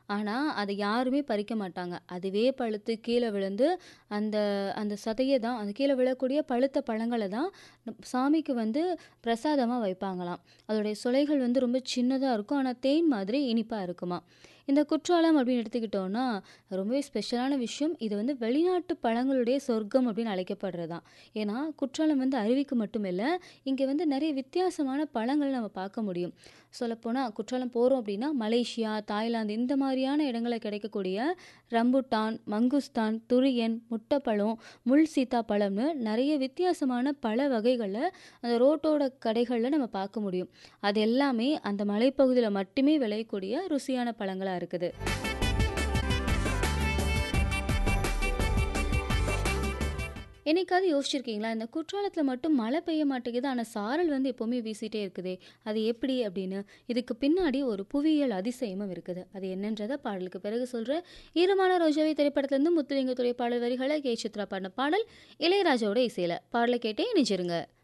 ஆனா, அத யாருமே பறிக்க மாட்டாங்க. அதுவே பழுத்து கீழ விழுந்து, அந்த அந்த சதைய தான் அந்த கீழ விழக்கூடிய பழுத்த பழங்கள தான் சாமிக்கு வந்து பிரசாதமா வைப்பாங்களாம். அதோடைய சுளைகள் வந்து ரொம்ப சின்னதா இருக்கும். ஆனா, தேன் மாதிரி இனிப்பா இருக்குமாம். இந்த குற்றாலம் அப்படின்னு எடுத்துக்கிட்டோம்னா, ரொம்பவே ஸ்பெஷலான விஷயம். இது வந்து வெளிநாட்டு பழங்களுடைய சொர்க்கம் அப்படின்னு அழைக்கப்படுறதாம். ஏன்னா, குற்றாலம் வந்து அருவிக்கு மட்டும் இல்ல, இங்க வந்து நெறைய வித்தியாசமான பழங்கள் நம்ம பார்க்க முடியும். சொல்லப்போனா குற்றாலம் போறோம் அப்படின்னா, மலேசியா, தாய்லாந்து இந்த மாரியான இடங்கள்ல கிடைக்கக்கூடிய ரம்புட்டான், மங்குஸ்தான், துரியன், முட்டப்பழம், முள் சீத்தாப்பழம்னு நெறைய வித்தியாசமான பழ வகைகள அந்த ரோட்டோட கடைகள்ல நம்ம பார்க்க முடியும். அது எல்லாமே அந்த மலைப்பகுதியில மட்டுமே விளையக்கூடிய ருசியான பழங்களா இருக்குது. என்னைக்காவது யோசிச்சிருக்கீங்களா? இந்த குற்றாலத்தில மட்டும் மழை பெய்ய மாட்டேங்குது. ஆனா, சாரல் வந்து எப்பவுமே வீசிட்டே இருக்குதே! அது எப்படி அப்படின்னு? இதுக்கு பின்னாடி ஒரு புவியியல் அதிசயமும் இருக்குது. அது என்னன்றத பாடலுக்கு பிறகு சொல்றேன். ஈரமான ரோஜாவே திரைப்படத்திலருந்து முத்துலிங்கத்துடைய பாடல் வரிகள கே. சித்ரா பாடின பாடல், இளையராஜாவோட இசையில. பாடல கேட்டே இணைஞ்சிருங்க.